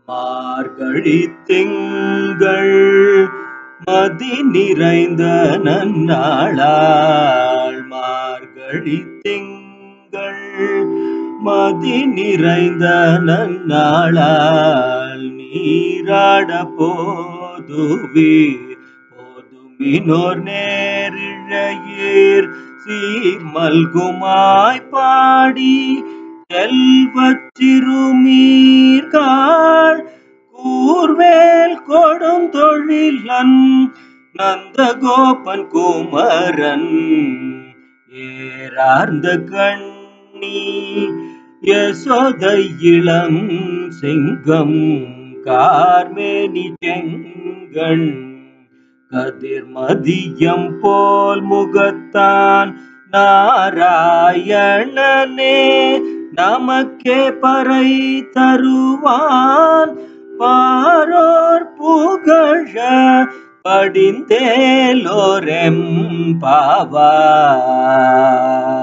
மார்கழி திங்கள் மதி நிறைந்த நன்னாளாள் மார்கழி திங்கள் மதி நிறைந்த நன்னாளாள் நீராட போதுவீர் போதுமினோர் நேரிழையீர் சீர்மல்குமாய் பாடி செல்வச் சிறுமீர்காள் கூர்வேல் கொடுந்தொழிலன் நந்தகோபன் குமரன் ஏறார்ந்த கண்ணி யசோதை இளம் சிங்கம் கார்மேனி செங்கண் கதிர் மதியம் போல் முகத்தான் நாராயணனே நமக்கே பறை தருவான் பாரோர் புகழ படிந்தேலோரெம் பாவா